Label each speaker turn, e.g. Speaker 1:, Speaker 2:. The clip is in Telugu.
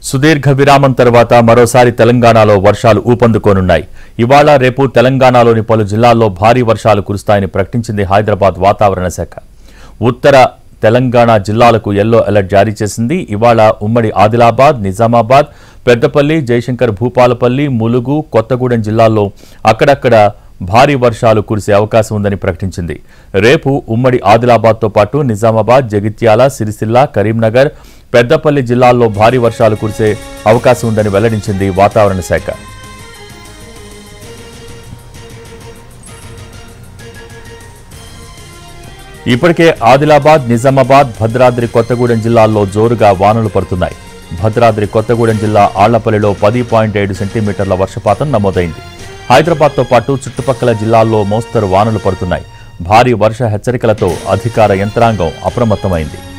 Speaker 1: సుదీర్ఘ విరామం తర్వాత మరోసారి తెలంగాణలో వర్షాలు ఊపందుకోనున్నాయి ఇవాళ రేపు తెలంగాణలోని పలు జిల్లాల్లో భారీ వర్షాలు కురుస్తాయని ప్రకటించింది హైదరాబాద్ వాతావరణ శాఖ ఉత్తర తెలంగాణ జిల్లాలకు ఎల్లో అలర్ట్ జారీ చేసింది ఇవాళ ఉమ్మడి ఆదిలాబాద్ నిజామాబాద్ పెద్దపల్లి జయశంకర్ భూపాలపల్లి ములుగు కొత్తగూడెం జిల్లాల్లో అక్కడక్కడ భారీ వర్షాలు కురిసే అవకాశం ఉందని ప్రకటించింది రేపు ఉమ్మడి ఆదిలాబాద్తో పాటు నిజామాబాద్ జగిత్యాల సిరిసిల్ల కరీంనగర్ పెద్దపల్లి జిల్లాల్లో భారీ వర్షాలు కురిసే అవకాశం ఉందని వెల్లడించింది వాతావరణ శాఖ ఇప్పటికే ఆదిలాబాద్ నిజామాబాద్ భద్రాద్రి కొత్తగూడెం జిల్లాల్లో జోరుగా వానలు పడుతున్నాయి భద్రాద్రి కొత్తగూడెం జిల్లా ఆళ్లపల్లిలో పది పాయింట్ ఏడు సెంటీమీటర్ల వర్షపాతం నమోదైంది హైదరాబాద్తో పాటు చుట్టుపక్కల జిల్లాల్లో మోస్తరు వానలు పడుతున్నాయి భారీ వర్ష హెచ్చరికలతో అధికార యంత్రాంగం అప్రమత్తమైంది